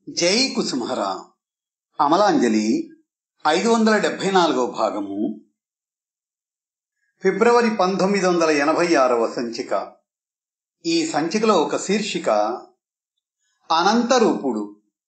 జై కుసుమహర అమలాంజలి ఐదు వందల డెబ్బై నాలుగవ భాగము ఫిబ్రవరి పంతొమ్మిది వందల ఎనభై ఆరవ సంచిక ఈ సంచికలో ఒక శీర్షిక అనంతరూపుడు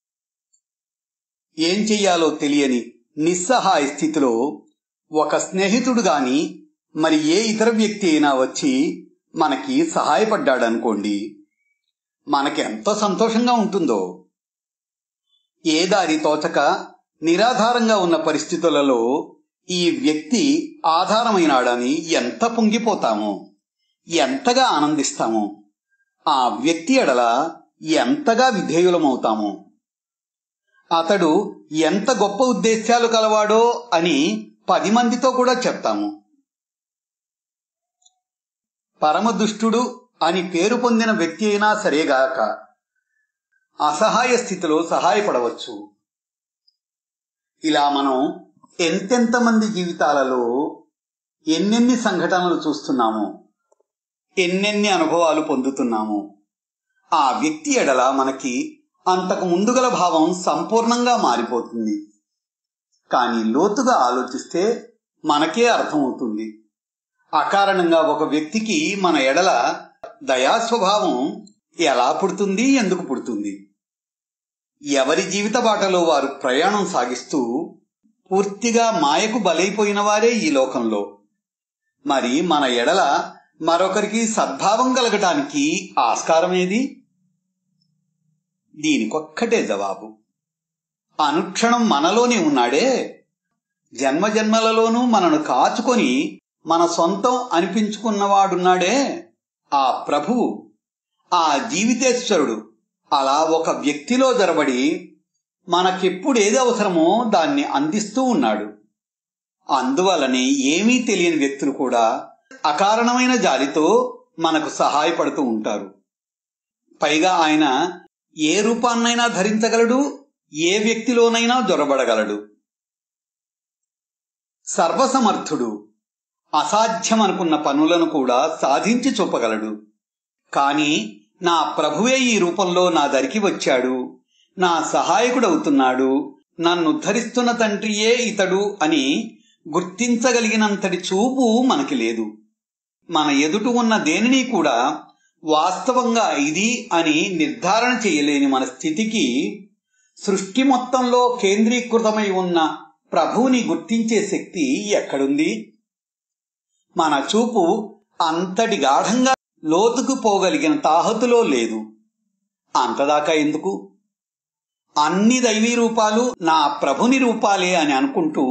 ఏం చెయ్యాలో తెలియని నిస్సహాయ స్థితిలో ఒక స్నేహితుడు గాని మరి ఏ ఇతర వ్యక్తి అయినా వచ్చి మనకి సహాయపడ్డాడనుకోండి మనకి ఎంత సంతోషంగా ఉంటుందో ఏ దారి తోచక నిరాధారంగా ఉన్న పరిస్థితులలో ఈ వ్యక్తి ఆధారమైనాడని ఎంత పొంగిపోతామో ఎంతగా ఆనందిస్తామో ఆ వ్యక్తి ఎడల ఎంతగా విధేయులమవుతామో అతడు ఎంత గొప్ప ఉద్దేశాలు కలవాడో అని పది మందితో కూడా చెప్తాము పరమదుష్టుడు అని పేరు పొందిన వ్యక్తి అయినా సరేగాక అసహాయ స్థితిలో సహాయపడవచ్చు ఇలా మనం ఎంతెంత మంది జీవితాలలో ఎన్నెన్ని సంఘటనలు చూస్తున్నామో ఎన్నెన్ని అనుభవాలు పొందుతున్నామో ఆ వ్యక్తి ఎడల మనకి అంతకు ముందుగల భావం సంపూర్ణంగా మారిపోతుంది కానీ లోతుగా ఆలోచిస్తే మనకే అర్థమవుతుంది అకారణంగా ఒక వ్యక్తికి మన ఎడల దయాస్వభావం ఎలా పుడుతుంది ఎందుకు పుడుతుంది ఎవరి జీవిత బాటలో వారు ప్రయాణం సాగిస్తూ పూర్తిగా మాయకు బలైపోయిన వారే ఈ లోకంలో మరి మన ఎడల మరొకరికి సద్భావం కలగటానికి ఆస్కారమేది దీనికొక్కటే జవాబు అనుక్షణం మనలోనే ఉన్నాడే జన్మ జన్మలలోనూ మనను కాచుకొని మన సొంతం అనిపించుకున్నవాడున్నాడే ఆ ప్రభువు ఆ జీవితేశ్వరుడు అలా ఒక వ్యక్తిలో జరబడి మనకెప్పుడు ఏది అవసరమో దాన్ని అందిస్తూ ఉన్నాడు అందువలనే ఏమీ తెలియని వ్యక్తులు కూడా అకారణమైన జాలితో మనకు సహాయపడుతూ ఉంటారు పైగా ఆయన ఏ రూపాన్నైనా ధరించగలడు ఏ వ్యక్తిలోనైనా జొరబడగలడు సర్వసమర్థుడు అసాధ్యమనుకున్న పనులను కూడా సాధించి చూపగలడు కాని నా ప్రభువే ఈ రూపంలో నా దరికి వచ్చాడు నా సహాయకుడవుతున్నాడు నన్ను ఉద్ధరిస్తున్న తండ్రియే ఇతడు అని గుర్తించగలిగినంతటి చూపు మనకి లేదు మన ఎదుట ఉన్న దేనిని కూడా వాస్తవంగా ఇది అని నిర్ధారణ చేయలేని మన స్థితికి సృష్టి మొత్తంలో కేంద్రీకృతమై ఉన్న ప్రభువుని గుర్తించే శక్తి ఎక్కడుంది మన చూపు అంతటి గాఢంగా లోతుకు పోగలిగిన తాహతులో లేదు అంతదాకా ఎందుకు అన్ని దైవీ రూపాలు నా ప్రభుని రూపాలే అని అనుకుంటూ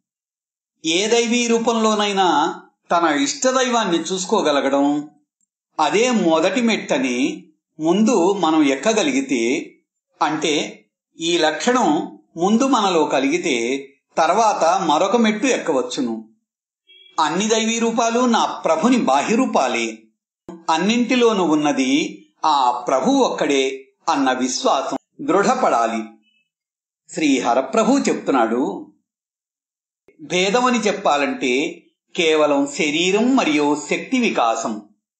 ఏ దైవీ రూపంలోనైనా తన ఇష్టదైవాన్ని చూసుకోగలగడం అదే మొదటి మెట్టని ముందు మనం ఎక్కగలిగితే అంటే ఈ లక్షణం ముందు మనలో కలిగితే తర్వాత మరొక మెట్టు ఎక్కవచ్చును అన్ని దైవీ రూపాలు నా ప్రభుని బాహ్యరూపాలే అన్నింటిలోనూ ఉన్నది ఆ ప్రభు ఒక్కడే అన్న విశ్వాసం దృఢపడాలి శ్రీ హరప్రభు చెప్తున్నాడు భేదమని చెప్పాలంటే కేవలం శరీరం మరియు శక్తి వికాసం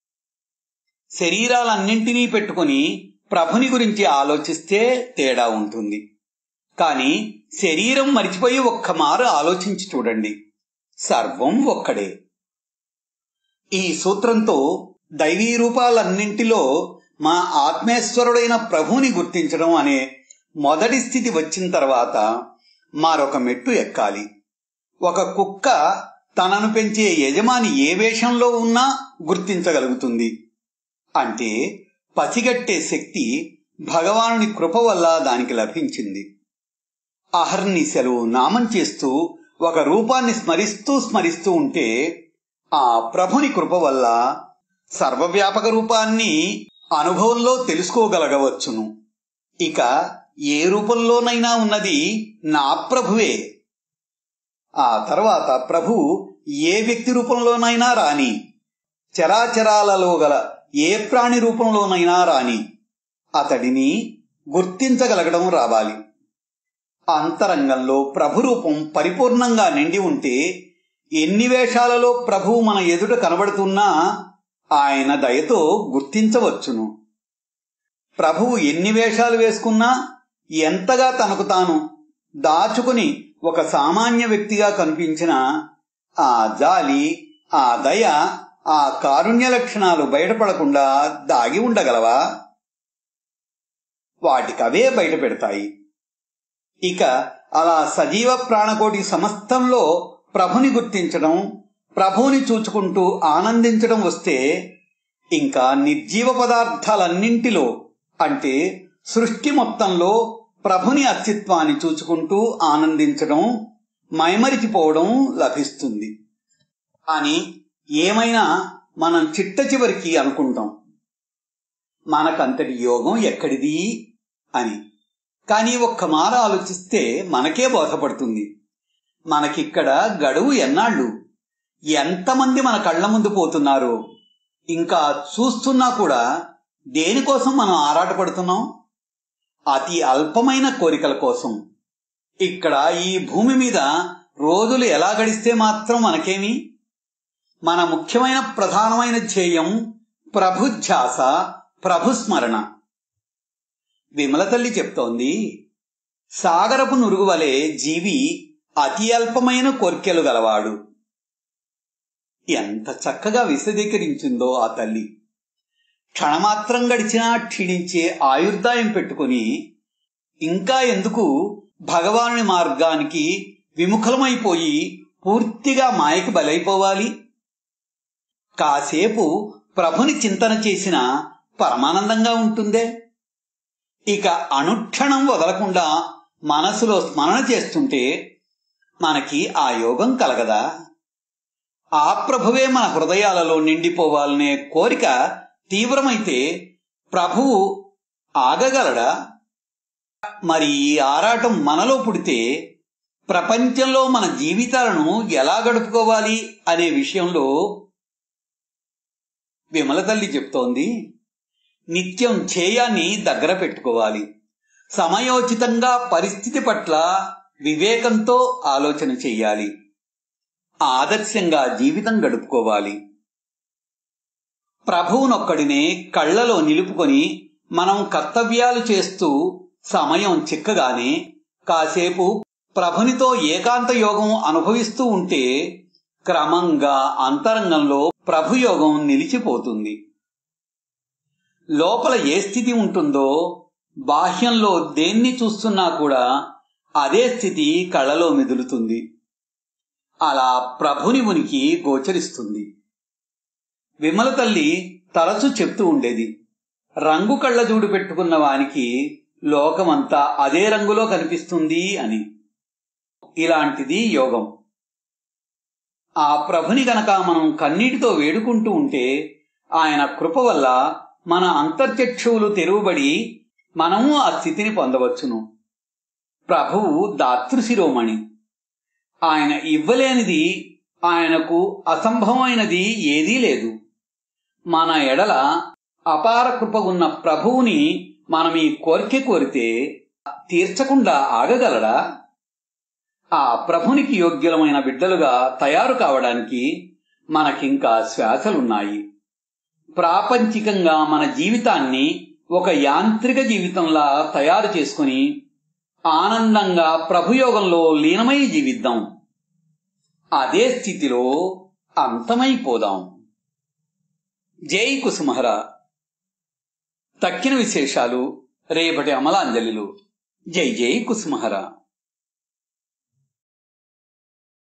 శరీరాలన్నింటినీ పెట్టుకుని ప్రభుని గురించి ఆలోచిస్తే తేడా ఉంటుంది కానీ శరీరం మరిచిపోయి ఒక్క మారు ఆలోచించి చూడండి సర్వం ఒక్కడే ఈ సూత్రంతో దైవీ రూపాలన్నింటిలో మా ఆత్మేశ్వరుడైన ప్రభుని గుర్తించడం అనే మొదటి స్థితి వచ్చిన తర్వాత మరొక మెట్టు ఎక్కాలి ఒక కుక్క తనను పెంచే యజమాని ఏ వేషంలో ఉన్నా గుర్తించగలుగుతుంది అంటే పసిగట్టే శక్తి భగవానుని కృప వల్ల దానికి లభించింది అహర్నిశలు నామం చేస్తూ ఒక రూపాన్ని స్మరిస్తూ స్మరిస్తూ ఉంటే ఆ ప్రభుని కృప వల్ల సర్వవ్యాపక రూపాన్ని అనుభవంలో తెలుసుకోగలగవచ్చును ఇక ఏ రూపంలోనైనా ఉన్నది నా ప్రభువే ఆ తర్వాత ప్రభు ఏ వ్యక్తి రూపంలోనైనా రాని చరాచరాలలో గల ఏ ప్రాణి రూపంలోనైనా రాని అతడిని గుర్తించగలగడం రావాలి అంతరంగంలో ప్రభు రూపం పరిపూర్ణంగా నిండి ఉంటే ఎన్ని వేషాలలో ప్రభువు మన ఎదుట కనబడుతున్నా ఆయన దయతో గుర్తించవచ్చును ప్రభువు ఎన్ని వేషాలు వేసుకున్నా ఎంతగా తనకు తాను దాచుకుని ఒక సామాన్య వ్యక్తిగా కనిపించిన ఆ జాలి ఆ దయ ఆ కారుణ్య లక్షణాలు బయటపడకుండా దాగి ఉండగలవా వాటికవే బయట పెడతాయి ఇక అలా సజీవ ప్రాణకోటి సమస్తంలో ప్రభుని గుర్తించడం ప్రభుని చూచుకుంటూ ఆనందించడం వస్తే ఇంకా నిర్జీవ పదార్థాలన్నింటిలో అంటే సృష్టి మొత్తంలో ప్రభుని అస్తిత్వాన్ని చూచుకుంటూ ఆనందించడం మైమరిచిపోవడం లభిస్తుంది కానీ ఏమైనా మనం చిట్ట చివరికి అనుకుంటాం మనకంతటి యోగం ఎక్కడిది అని కానీ ఒక్క మార ఆలోచిస్తే మనకే బోధపడుతుంది మనకిక్కడ గడువు ఎన్నాళ్ళు ఎంతమంది మన కళ్ళ ముందు పోతున్నారో ఇంకా చూస్తున్నా కూడా దేనికోసం మనం ఆరాటపడుతున్నాం అతి అల్పమైన కోరికల కోసం ఇక్కడ ఈ భూమి మీద రోజులు ఎలా గడిస్తే మాత్రం మనకేమి మన ముఖ్యమైన ప్రధానమైన ధ్యేయం ప్రభుధ్యాస ప్రభుస్మరణ విమల తల్లి చెప్తోంది సాగరపు నురుగు వలె జీవి అతి అల్పమైన కోర్కెలు గలవాడు ఎంత చక్కగా విశదీకరించిందో ఆ తల్లి క్షణమాత్రం గడిచినా క్షీణించే ఆయుర్దాయం పెట్టుకుని ఇంకా ఎందుకు భగవానుని మార్గానికి విముఖలమైపోయి పూర్తిగా మాయకి బలైపోవాలి కాసేపు ప్రభుని చింతన చేసిన పరమానందంగా ఉంటుందే ఇక అనుక్షణం వదలకుండా మనసులో స్మరణ చేస్తుంటే మనకి ఆ యోగం కలగదా ఆ ప్రభువే మన హృదయాలలో నిండిపోవాలనే కోరిక తీవ్రమైతే ప్రభువు ఆగగలడా మరి ఈ ఆరాటం మనలో పుడితే ప్రపంచంలో మన జీవితాలను ఎలా గడుపుకోవాలి అనే విషయంలో విమల తల్లి చెప్తోంది నిత్యం ధ్యేయాన్ని దగ్గర పెట్టుకోవాలి సమయోచితంగా పరిస్థితి పట్ల వివేకంతో ఆలోచన చెయ్యాలి ఆదర్శంగా జీవితం గడుపుకోవాలి ప్రభువునొక్కడినే కళ్లలో నిలుపుకొని మనం కర్తవ్యాలు చేస్తూ సమయం చిక్కగానే కాసేపు ప్రభునితో ఏకాంత యోగం అనుభవిస్తూ ఉంటే క్రమంగా అంతరంగంలో ప్రభుయోగం నిలిచిపోతుంది లోపల ఏ స్థితి ఉంటుందో బాహ్యంలో దేన్ని చూస్తున్నా కూడా అదే స్థితి కళ్ళలో మెదులుతుంది అలా ప్రభుని ఉనికి గోచరిస్తుంది విమల తల్లి తరచు చెప్తూ ఉండేది రంగు కళ్ళజూడు పెట్టుకున్న వానికి లోకమంతా అదే రంగులో కనిపిస్తుంది అని ఇలాంటిది యోగం ఆ ప్రభుని గనక మనం కన్నీటితో వేడుకుంటూ ఉంటే ఆయన కృప వల్ల మన అంతర్చక్షువులు తెరువబడి మనము ఆ స్థితిని పొందవచ్చును ప్రభువు దాతృశిరోమణి ఆయన ఇవ్వలేనిది ఆయనకు అసంభవమైనది ఏదీ లేదు మన ఎడల అపార కృప ఉన్న ప్రభువుని మనం ఈ కోరిక కోరితే తీర్చకుండా ఆగగలడా ఆ ప్రభునికి యోగ్యులమైన బిడ్డలుగా తయారు కావడానికి మనకింకా శ్వాసలున్నాయి ప్రాపంచికంగా మన జీవితాన్ని ఒక యాంత్రిక జీవితంలా తయారు చేసుకుని ఆనందంగా ప్రభుయోగంలో లీనమై జీవిద్దాం అదే స్థితిలో అంతమైపోదాం జై కుసుమహర తక్కిన విశేషాలు రేపటి అమలాంజలిలు జై జై కుసుమహర